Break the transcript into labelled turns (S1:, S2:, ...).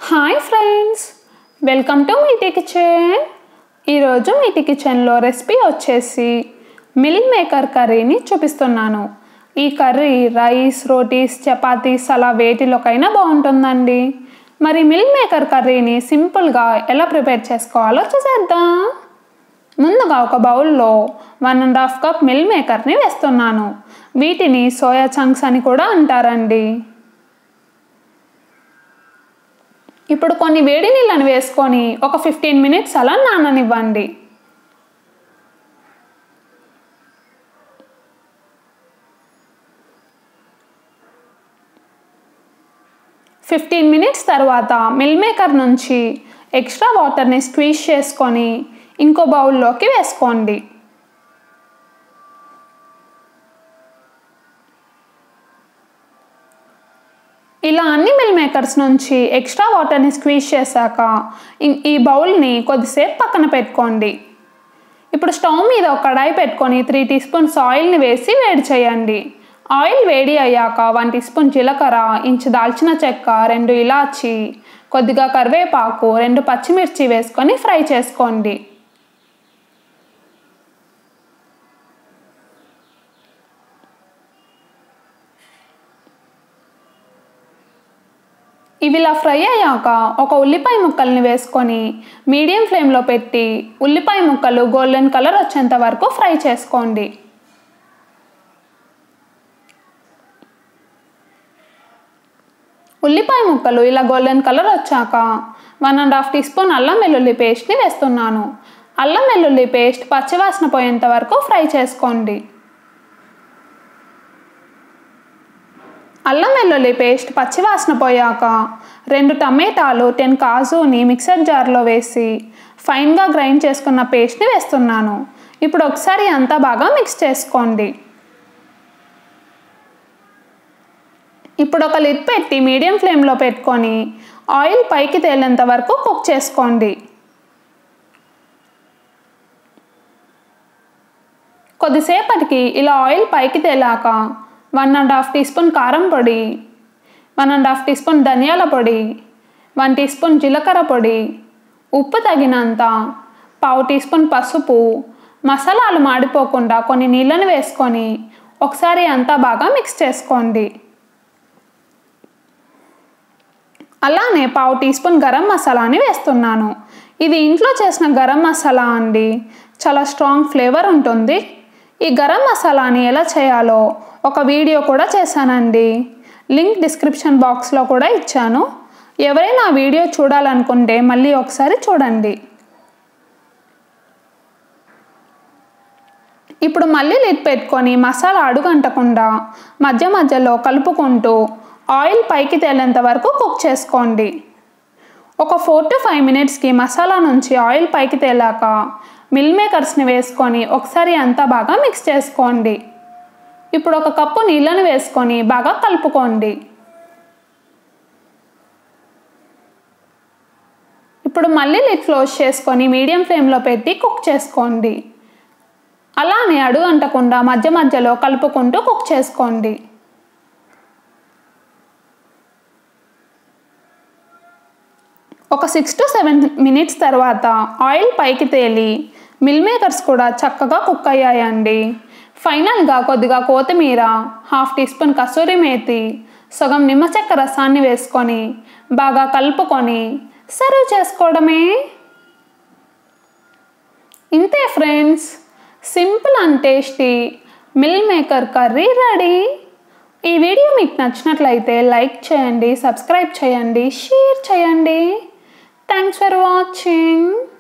S1: hi friends welcome to Meeti kitchen ఈరోజు మీటి కిచెన్లో recipe వచ్చేసి మిల్ మేకర్ కర్రీని చూపిస్తున్నాను ఈ కర్రీ రైస్ రోటీస్ చపాతీస్ అలా వేటిలోకైనా బాగుంటుందండి మరి మిల్ మేకర్ కర్రీని సింపుల్గా ఎలా ప్రిపేర్ చేసుకోవాలో చూసేద్దాం ముందుగా ఒక బౌల్లో one and half cup meal మేకర్ని వేస్తున్నాను వీటిని సోయా చంక్స్ అని కూడా అంటారండి ఇప్పుడు కొన్ని వేడి నీళ్ళని వేసుకొని ఒక ఫిఫ్టీన్ మినిట్స్ అలా నాననివ్వండి ఫిఫ్టీన్ మినిట్స్ తర్వాత మిల్ మేకర్ నుంచి ఎక్స్ట్రా వాటర్ని స్క్వీజ్ చేసుకొని ఇంకో బౌల్లోకి వేసుకోండి ఇలా అన్ని మిల్ మేకర్స్ నుంచి ఎక్స్ట్రా వాటర్ని స్క్వీజ్ చేశాక ఈ బౌల్ని కొద్దిసేపు పక్కన పెట్టుకోండి ఇప్పుడు స్టవ్ మీద ఒక కడాయి పెట్టుకొని త్రీ టీ స్పూన్స్ ఆయిల్ని వేసి వేడి చేయండి ఆయిల్ వేడి అయ్యాక వన్ టీ స్పూన్ జీలకర్ర ఇంచు దాల్చిన చెక్క రెండు ఇలాచి కొద్దిగా కరివేపాకు రెండు పచ్చిమిర్చి వేసుకొని ఫ్రై చేసుకోండి ఇవి ఇలా ఫ్రై అయ్యాక ఒక ఉల్లిపాయ ముక్కల్ని వేసుకొని మీడియం ఫ్లేమ్లో పెట్టి ఉల్లిపాయ ముక్కలు గోల్డెన్ కలర్ వచ్చేంత వరకు ఫ్రై చేసుకోండి ఉల్లిపాయ ముక్కలు ఇలా గోల్డెన్ కలర్ వచ్చాక one and half teaspoon అల్లం వెల్లుల్లి పేస్ట్ని వేస్తున్నాను అల్లం వెల్లుల్లి పేస్ట్ పచ్చివాసన పోయేంత వరకు ఫ్రై చేసుకోండి అల్లం వెల్లుల్లి పేస్ట్ పచ్చివాసన పోయాక రెండు టమాటాలు టెన్ కాజుని మిక్సర్ జార్లో వేసి ఫైన్గా గ్రైండ్ చేసుకున్న పేస్ట్ని వేస్తున్నాను ఇప్పుడు ఒకసారి అంతా బాగా మిక్స్ చేసుకోండి ఇప్పుడు ఒక లిడ్ పెట్టి మీడియం ఫ్లేమ్లో పెట్టుకొని ఆయిల్ పైకి తేలేంత వరకు కుక్ చేసుకోండి కొద్దిసేపటికి ఇలా ఆయిల్ పైకి తేలాక one and half teaspoon కారం పొడి one and half teaspoon ధనియాల పొడి వన్ టీ స్పూన్ జీలకర్ర పొడి ఉప్పు తగినంత పావు టీ స్పూన్ పసుపు మసాలాలు మాడిపోకుండా కొన్ని నీళ్ళని వేసుకొని ఒకసారి అంతా బాగా మిక్స్ చేసుకోండి అలానే పావు టీ స్పూన్ గరం మసాలాని వేస్తున్నాను ఇది ఇంట్లో చేసిన గరం మసాలా అండి చాలా స్ట్రాంగ్ ఫ్లేవర్ ఉంటుంది ఈ గరం మసాలాని ఎలా చేయాలో ఒక వీడియో కూడా చేశానండి లింక్ డిస్క్రిప్షన్ బాక్స్లో కూడా ఇచ్చాను ఎవరైనా వీడియో చూడాలనుకుంటే మళ్ళీ ఒకసారి చూడండి ఇప్పుడు మళ్ళీ లిడ్ పెట్టుకొని మసాలా అడుగంటకుండా మధ్య మధ్యలో కలుపుకుంటూ ఆయిల్ పైకి తేలేంత వరకు కుక్ చేసుకోండి ఒక ఫోర్ టు ఫైవ్ మినిట్స్కి మసాలా నుంచి ఆయిల్ పైకి తేలాక మిల్ మేకర్స్ని వేసుకొని ఒకసారి అంతా బాగా మిక్స్ చేసుకోండి ఇప్పుడు ఒక కప్పు నీళ్ళని వేసుకొని బాగా కలుపుకోండి ఇప్పుడు మళ్ళీ లిడ్ క్లోజ్ చేసుకొని మీడియం ఫ్లేమ్లో పెట్టి కుక్ చేసుకోండి అలానే అడుగు అంటకుండా మధ్య మధ్యలో కలుపుకుంటూ కుక్ చేసుకోండి ఒక సిక్స్ టు సెవెన్ మినిట్స్ తర్వాత ఆయిల్ పైకి తేలి మిల్ మేకర్స్ కూడా చక్కగా కుక్ అయ్యాయండి ఫైనల్గా కొద్దిగా కొత్తిమీర half teaspoon kasuri methi సగం నిమ్మ చెక్క రసాన్ని వేసుకొని బాగా కలుపుకొని సర్వ్ చేసుకోవడమే ఇంతే friends simple and tasty meal maker curry ready ఈ వీడియో మీకు నచ్చినట్లయితే లైక్ చేయండి సబ్స్క్రైబ్ చేయండి షేర్ చేయండి థ్యాంక్స్ ఫర్ వాచింగ్